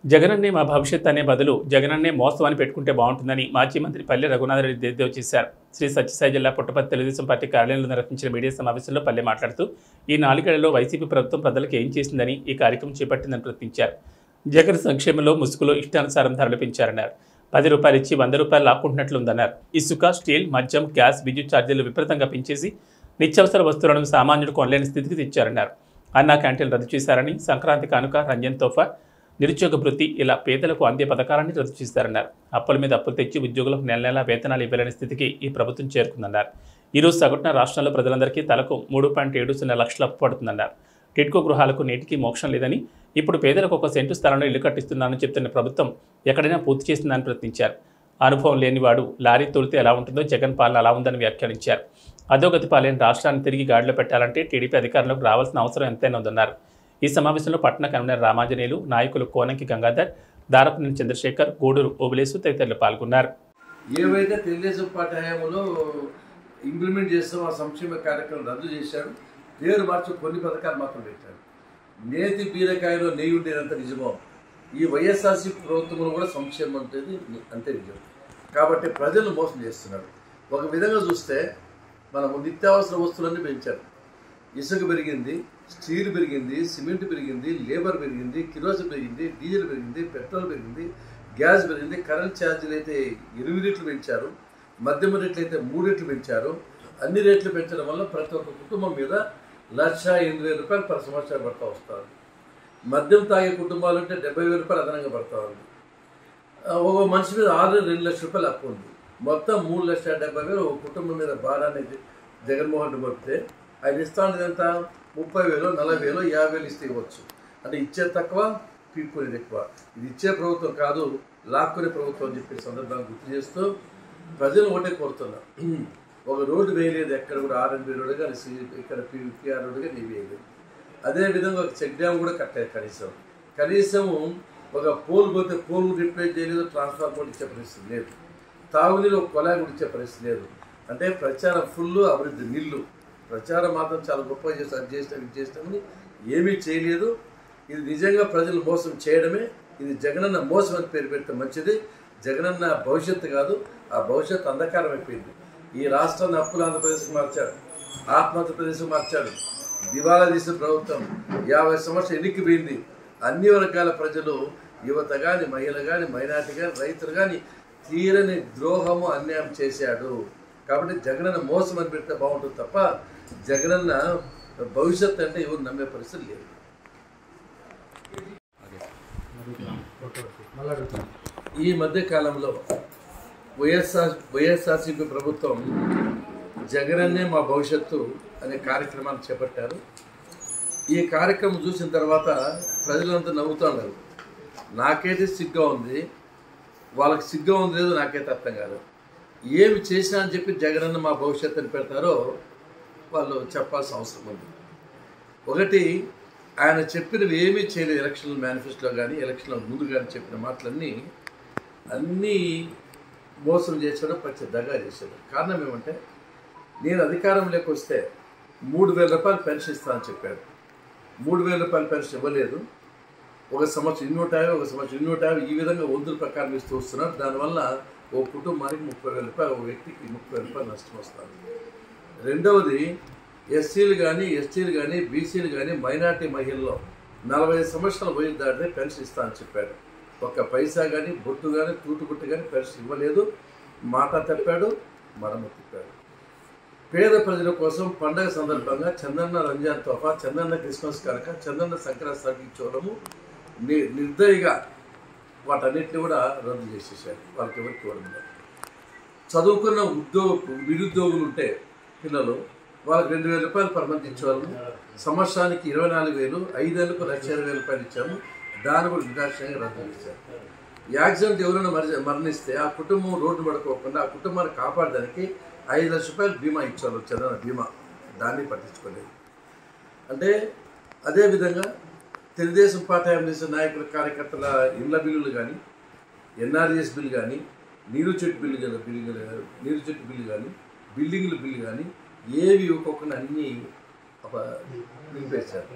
జగనన్నే మా భవిష్యత్ అనే బదులు జగనన్నే మోసం అని పెట్టుకుంటే బాగుంటుందని మాజీ మంత్రి పల్లె రఘునాథరెడ్డి దేదేవ్ చేశారు శ్రీ సత్యసాయి జిల్లా పుట్టపర్తి తెలుగుదేశం పార్టీ కార్యాలయంలో నిర్వహించిన మీడియా సమావేశంలో పల్లె మాట్లాడుతూ ఈ నాలుగేళ్లలో వైసీపీ ప్రభుత్వం ప్రజలకు ఏం చేసిందని ఈ కార్యక్రమం చేపట్టిందని ప్రకటించారు జగన్ సంక్షేమంలో ముసుగులో ఇష్టానుసారం ధరలు పెంచారన్నారు పది రూపాయలు ఇచ్చి వంద రూపాయలు లాక్కుంటున్నట్లుందన్నారు ఇసుక స్టీల్ మద్యం గ్యాస్ విద్యుత్ ఛార్జీలు విపరీతంగా పెంచేసి నిత్యావసర వస్తువులను సామాన్యుడు కొనలేని స్థితికి తెచ్చారన్నారు అన్నా క్యాంటీన్లు రద్దు చేశారని సంక్రాంతి కానుక రంజన్ తోఫా నిరుద్యోగ భృతి ఇలా పేదలకు అందే పథకాలన్నీ రద్దు చేశారన్నారు అప్పుల మీద అప్పులు తెచ్చి ఉద్యోగులకు నెల నెలా వేతనాలు ఇవ్వలేని స్థితికి ఈ ప్రభుత్వం చేరుకుందన్నారు ఈరోజు సగటున రాష్ట్రంలో ప్రజలందరికీ తలకు మూడు పాయింట్ ఏడు సున్నా లక్షలు అప్పు పడుతుందన్నారు టిడ్కో గృహాలకు నేటికి మోక్షం లేదని ఇప్పుడు పేదలకు ఒక సెంటు స్థలంలో ఇల్లు కట్టిస్తున్నానని చెప్తున్న ప్రభుత్వం ఎక్కడైనా పూర్తి చేస్తుందని ప్రశ్నించారు అనుభవం లేనివాడు లారీ తోలితే ఎలా ఉంటుందో జగన్ పాలన అలా ఉందని వ్యాఖ్యానించారు అధోగతి పాలైన రాష్ట్రాన్ని తిరిగి గాడిలో పెట్టాలంటే టీడీపీ అధికారంలోకి రావాల్సిన అవసరం ఎంతైనా ఉందన్నారు ఈ సమావేశంలో పట్టణ కన్వీనర్ రామాంజనేయులు నాయకులు కోనంకి గంగాధర్ దారపనేని చంద్రశేఖర్ గూడూరు ఓబులేసు తదితరులు పాల్గొన్నారు ఏవైతే తెలుగుదేశం పార్టీ హయాంలో ఇంప్లిమెంట్ చేస్తాం ఆ సంక్షేమ కార్యక్రమం రద్దు చేశాడు పేరు మార్చి కొన్ని పథకాలు మాత్రం పెట్టాడు నేతి బీరకాయలో నెయ్యి ఉండేదంత నిజమో ఈ వైఎస్ఆర్సీ ప్రభుత్వంలో కూడా సంక్షేమం ఉంటుంది అంతే నిజం కాబట్టి ప్రజలు మోసం చేస్తున్నాడు ఒక విధంగా చూస్తే మనము నిత్యావసర వస్తువులన్నీ పెంచారు ఇసుక పెరిగింది స్టీల్ పెరిగింది సిమెంట్ పెరిగింది లేబర్ పెరిగింది కిరోసిన్ పెరిగింది డీజిల్ పెరిగింది పెట్రోల్ పెరిగింది గ్యాస్ పెరిగింది కరెంట్ ఛార్జీలు అయితే ఎనిమిది రెట్లు పెంచారు మధ్యమ రేట్లు అయితే మూడు రెట్లు పెంచారు అన్ని రేట్లు పెంచడం వల్ల ప్రతి ఒక్క కుటుంబం మీద లక్ష ఎనిమిది వేల రూపాయలు ప్రతి సంవత్సరం పడతా వస్తారు మద్యం తాగే కుటుంబాలు అంటే డెబ్బై వేల రూపాయలు అదనంగా పడతా ఉంది ఆ, ఒక మనిషి మీద ఆరు రెండు లక్షల రూపాయలు అప్పు ఉంది మొత్తం మూడు లక్షల డెబ్బై వేలు ఒక కుటుంబం మీద భారాన్ని జ- జగన్మోహన్ రెడ్డి పడితే ఆయన ఇస్తాను ఎంత ముప్పై వేలు నలభై వేలు యాభై వేలు ఇస్తే ఇవ్వచ్చు అంటే ఇచ్చే తక్కువ పీక్కునేది ఎక్కువ ఇది ఇచ్చే ప్రభుత్వం కాదు లాక్కునే ప్రభుత్వం అని చెప్పే సందర్భాన్ని గుర్తు చేస్తూ ప్రజలు ఒకటే కోరుతున్నా ఒక రోడ్డు వేయలేదు ఎక్కడ కూడా ఆర్ఎన్బి రోడ్డు కానీ సి- ఇక్కడ పిఆర్ రోడ్డు కానీ ఇవి వేయలేదు అదేవిధంగా ఒక చెక్ డ్యామ్ కూడా కట్టారు కనీసం కనీసం ఒక పోల్ పోతే పోల్ రిప్లేస్ చేయలేదు ట్రాన్స్ఫార్మర్ కూడా ఇచ్చే పరిస్థితి లేదు తాగునీరు ఒక కొలాయి కూడా ఇచ్చే పరిస్థితి లేదు అంటే ప్రచారం ఫుల్ అభివృద్ధి నిల్లు ప్రచారం మాత్రం చాలా గొప్పగా చేసి అది చేసినాం ఇది చేసినామని ఏమీ చేయలేదు ఇది నిజంగా ప్రజలు మోసం చేయడమే ఇది జగనన్న మోసం అని పేరు పెడితే మంచిది జగనన్న భవిష్యత్తు కాదు ఆ భవిష్యత్తు అంధకారం అయిపోయింది ఈ రాష్ట్రాన్ని అప్పుల ఆంధ్రప్రదేశ్కి మార్చాడు ఆత్మహత్యప్రదేశ్కి మార్చాడు దివాలా తీసిన ప్రభుత్వం యాభై సంవత్సరాలు ఎన్నికిపోయింది అన్ని వర్గాల ప్రజలు యువత కానీ మహిళ కానీ మైనార్టీ కానీ రైతులు కానీ తీరని ద్రోహము అన్యాయం చేశాడు కాబట్టి జగనన్న మోసం అని పెడితే బాగుంటుంది తప్ప జగనన్న భవిష్యత్ అంటే ఎవరు నమ్మే పరిస్థితి లేదు ఈ మధ్య కాలంలో వైఎస్ఆర్ వైఎస్ఆర్సీపీ ప్రభుత్వం జగనన్నే మా భవిష్యత్తు అనే కార్యక్రమాన్ని చేపట్టారు ఈ కార్యక్రమం చూసిన తర్వాత ప్రజలంతా నవ్వుతూ ఉన్నారు నాకైతే సిగ్గా ఉంది వాళ్ళకి సిగ్గా ఉంది లేదో నాకైతే అర్థం కాదు ఏమి చేసినా అని చెప్పి జగనన్న మా భవిష్యత్తు అని పెడతారో వాళ్ళు చెప్పాల్సిన అవసరం ఉంది ఒకటి ఆయన చెప్పినవి ఏమీ చేయలేదు ఎలక్షన్ మేనిఫెస్టోలో కానీ ఎలక్షన్ల ముందు కానీ చెప్పిన మాటలన్నీ అన్నీ మోసం చేశాడు పచ్చి దగా చేశాడు కారణం ఏమంటే నేను అధికారంలోకి వస్తే మూడు వేల రూపాయలు పెన్షన్ ఇస్తానని చెప్పాడు మూడు వేల రూపాయల పెన్షన్ ఇవ్వలేదు ఒక సంవత్సరం ఇన్నూట యాభై ఒక సంవత్సరం ఇన్నూట యాభై ఈ విధంగా వంతుల ప్రకారం ఇస్తూ వస్తున్నారు దానివల్ల ఓ కుటుంబానికి ముప్పై వేల రూపాయలు ఒక వ్యక్తికి ముప్పై వేల రూపాయలు నష్టం వస్తుంది రెండవది ఎస్సీలు కానీ ఎస్టీలు కానీ బీసీలు కానీ మైనార్టీ మహిళల్లో నలభై ఐదు సంవత్సరాల వయసు దాటితే పెన్షన్ ఇస్తా అని చెప్పాడు ఒక్క పైసా కానీ బొట్టు కానీ తూటుబుట్టు కానీ పెన్షన్ ఇవ్వలేదు మాట తప్పాడు మడమ తిప్పాడు పేద ప్రజల కోసం పండగ సందర్భంగా చందన్న రంజాన్ తోఫా చందన్న క్రిస్మస్ కనుక చందన్న సంక్రాంతి తగ్గించడము ని నిర్దయగా వాటన్నిటిని కూడా రద్దు చేసేసారు వాళ్ళకి ఎవరికి ఇవ్వడం లేదు చదువుకున్న ఉద్యోగ నిరుద్యోగులు ఉంటే పిల్లలు వాళ్ళకి రెండు వేల రూపాయలు పర్ మంత్ ఇచ్చేవాళ్ళము సంవత్సరానికి ఇరవై నాలుగు వేలు ఐదేళ్ళకు లక్ష ఇరవై వేల రూపాయలు ఇచ్చాము దాన్ని కూడా నిర్దాక్షిణ్యంగా రద్దు చేశారు యాక్సిడెంట్ ఎవరైనా మర మరణిస్తే ఆ కుటుంబం రోడ్డు పడుకోకుండా ఆ కుటుంబాన్ని కాపాడడానికి ఐదు లక్షల రూపాయలు బీమా ఇచ్చారు చందన బీమా దాన్ని పట్టించుకోలేదు అంటే అదేవిధంగా తెలుగుదేశం పార్టీ చేసిన నాయకుల కార్యకర్తల ఇళ్ల బిల్లులు కానీ ఎన్ఆర్ఎస్ బిల్ కానీ నీరు చెట్టు బిల్లు కదా బిల్లు నీరు చెట్టు బిల్లు కానీ బిల్డింగ్ల బిల్లు కానీ ఏవి ఇవ్వకుండా అన్నీ ఒక నింపేశారు